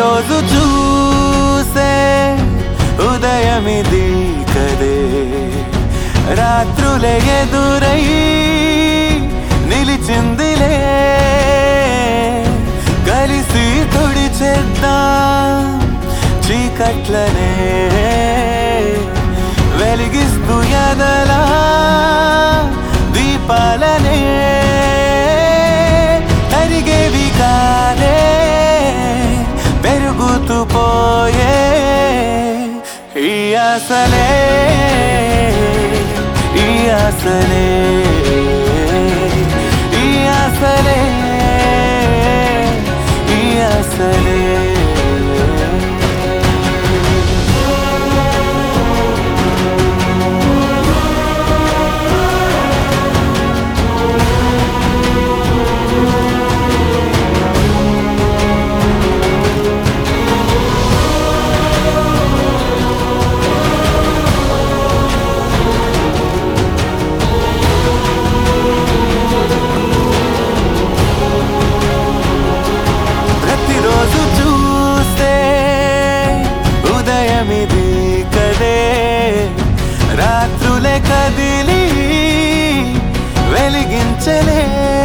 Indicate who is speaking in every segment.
Speaker 1: ప్రతిరోజు చూసే ఉదయమిది కదే రాత్రులే ఎదురై నిలిచిందిలే కలిసి తుడిచేద్దాం చీకట్లనే వెలిగిస్తూ ఎదలా దీపాలనే తరిగేవి కాలే పెరుగుతూ పోయే ఈ ఆశలే ఈ ఆశలే ఈ ఆశలే ఈ ఆశలే ప్రతిరోజు చూస్తే ఉదయమిది కదే రాత్రులే కదిలి వెలిగించలే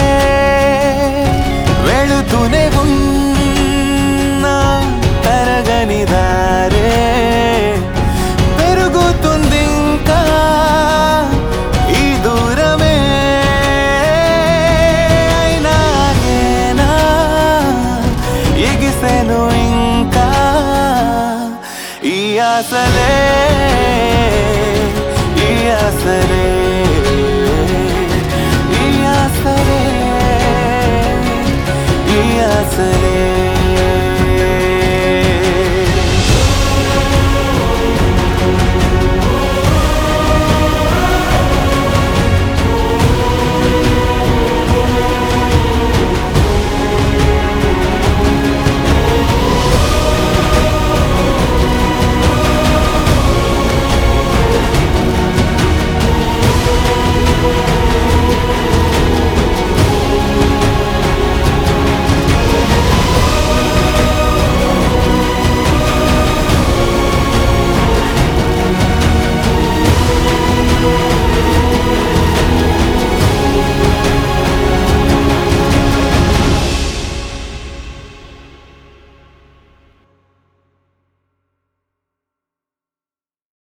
Speaker 1: వెళుతూనే ఉన్నా తరగని దారే పెరుగుతుంది ఇంకా ఈ దూరమే అయినాగేనా ఎగిసెను ఇంకా ఈ ఆశలే ఈ ఆశలే ఈ ఆశలే ఈ ఆశలే